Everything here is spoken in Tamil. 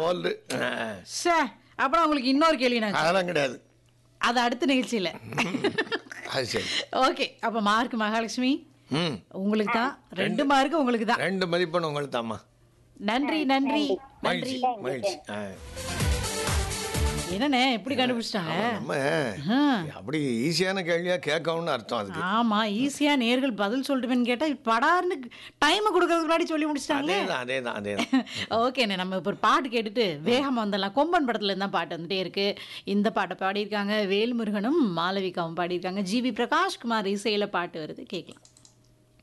சோல்டு சே அப்புறம் உங்களுக்கு இன்னொரு கேள்வி நான் அதெல்லாம் கிடையாது அது அடுத்த நிகழ்ச்சியில அது சரி ஓகே அப்ப மார்க் மகாலட்சுமி ம் உங்களுக்கு தான் ரெண்டு மார்க் உங்களுக்கு தான் ரெண்டு மதிப்பெண் உங்களுக்கு தாம்மா நன்றி நன்றி மகிழ்ச்சி மகிழ்ச்சி ஆ. என்னண்ணே எப்படி கண்டுபிடிச்சிட்டாங்க நம்ம ஆ. அப்படி ஈஸியான கேள்வியா கேட்கணும்னு அர்த்தம் அதுக்கு ஆமா ஈஸியா நேர்கள் பதில் சொல்லிட்டுவேன்னு கேட்டா படார்னு டைம் கொடுக்கறதுக்கு முன்னாடி சொல்லி முடிச்சிட்டாங்களே அதேதான் அதேதான் அதேதான் ஓகேண்ணே நம்ம இப்போ ஒரு பாட்டு கேட்டுட்டு வேகமாக வந்துடலாம் கொம்பன் படத்துல இருந்தா பாட்டு வந்துட்டே இருக்கு இந்த பாட்டை பாடியிருக்காங்க வேல்முருகனும் மாளவிகாவும் பாடியிருக்காங்க ஜிவி பிரகாஷ்குமார் இசையில பாட்டு வருது கேட்கலாம்